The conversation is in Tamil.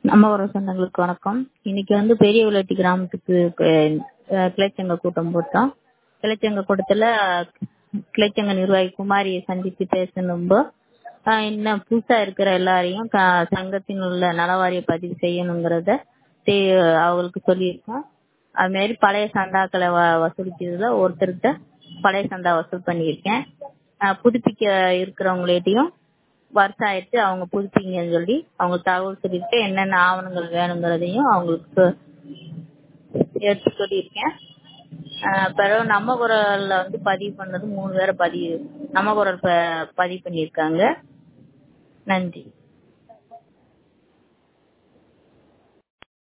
நம்ம ஒரு சொந்தங்களுக்கு வணக்கம் இன்னைக்கு வந்து பெரிய விளட்டி கிராமத்துக்கு அஹ், கிளைச்சங்க கூட்டம் போட்டோம் கிளைச்சங்க கூட்டத்துல கிளைச்சங்க நிர்வாகி குமாரியை சந்தித்து பேசணும்போ ஆஹ், இன்னும் புதுசா இருக்கிற எல்லாரையும் க- சங்கத்தின் உள்ள நலவாரிய பதிவு செய்யணுங்கிறத செய்- அவங்களுக்கு சொல்லியிருக்கோம் அது மாதிரி பழைய சந்தாக்களை வ- வசூலிக்கிறதுல ஒருத்தர்கிட்ட பழைய சந்தா வசூல் பண்ணியிருக்கேன் ஆஹ், புதுப்பிக்க இருக்கிறவங்கள்ட்டையும் வருஷம் ஆயிடுச்சு அவங்க புதுப்பிங்கன்னு சொல்லி அவங்க தகவல் சொல்லிட்டு என்னென்ன ஆவணங்கள் வேணுங்கிறதையும் அவங்களுக்கு எடுத்து சொல்லியிருக்கேன் ஆஹ் பிறகு நம்ம குரல்ல வந்து பதிவு பண்ணது மூணு பேரை பதிவு நம்ம குரல் ப- பதிவு பண்ணியிருக்காங்க நன்றி